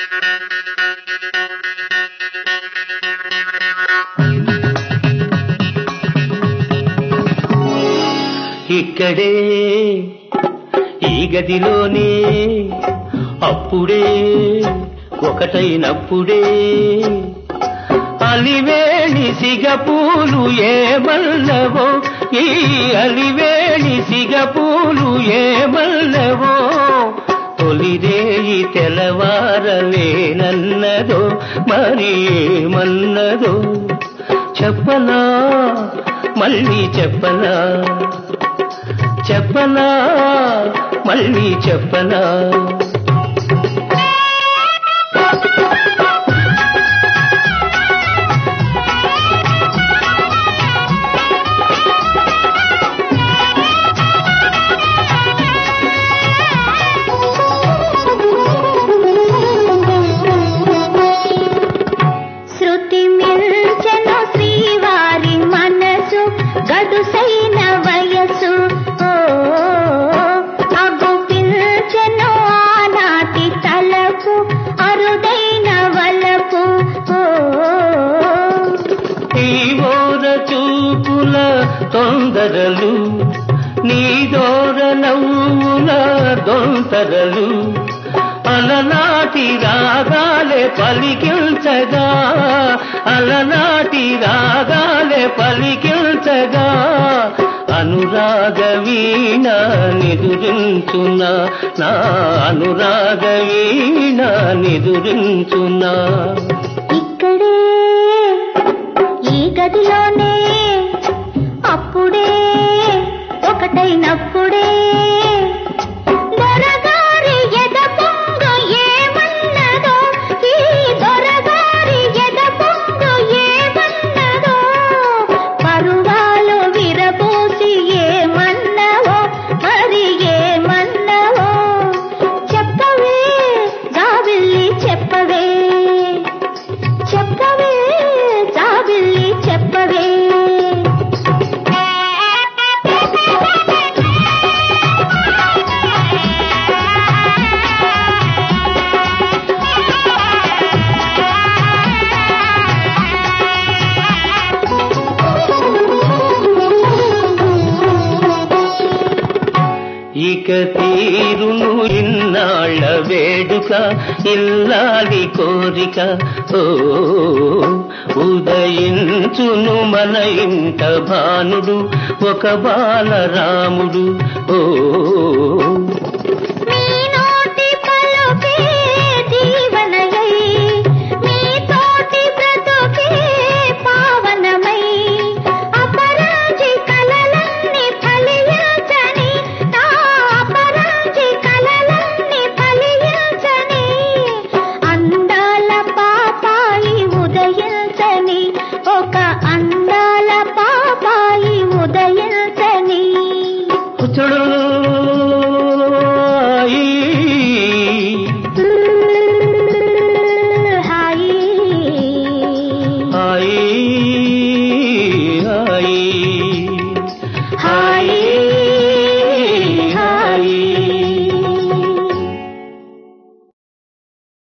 ఇక్కడే ఈ గదిలోనే అప్పుడే ఒకటైనప్పుడే అలివేణి సిగపూలు ఏమల్లవో ఈ అలివేణి సిగపూలు ఏమల్లవో తొలిరేయి తెలవారలేనన్నదో మరి ఏమన్నదో చెప్పనా మళ్ళీ చెప్పనా చెప్పనా మళ్ళీ చెప్పనా శృతి మిల్చెను శ్రీవారి మనసు గడుసైన వయసు ఓ అగు పిల్చెను ఆనాటి తలకు అరుదైన వలపు ఓ ఈ ఓర చూపుల తొందరలు నీ దోర నవ్వుల దొంతరలు అలనాటి రాగాలే పలికించగా అలనాటి రాగాలే పలికించగా అనురాగ వీణ నిదురించునా నా అనురాగ వీణ నిదురించునా ఇక్కడే ఈ గదిలోనే అప్పుడే ఒకటైనప్పుడే దొరగారి ఎద పొంగు ఏమన్నదో ఈ దొరగారి ఎద పొంగు ఏమన్నదో పరువాలు విరబూసి ఏమన్నవో మరి ఏమన్నవో చెప్పవే జాబిల్లి చెప్పవే చెప్పవే జాబిల్లి చెప్పవే ఇక తీరును ఇన్నాళ్ళ వేడుక ఇల్లాలి కోరిక ఓ ఉదయించును మన ఇంట భానుడు ఒక బాలరాముడు ఓ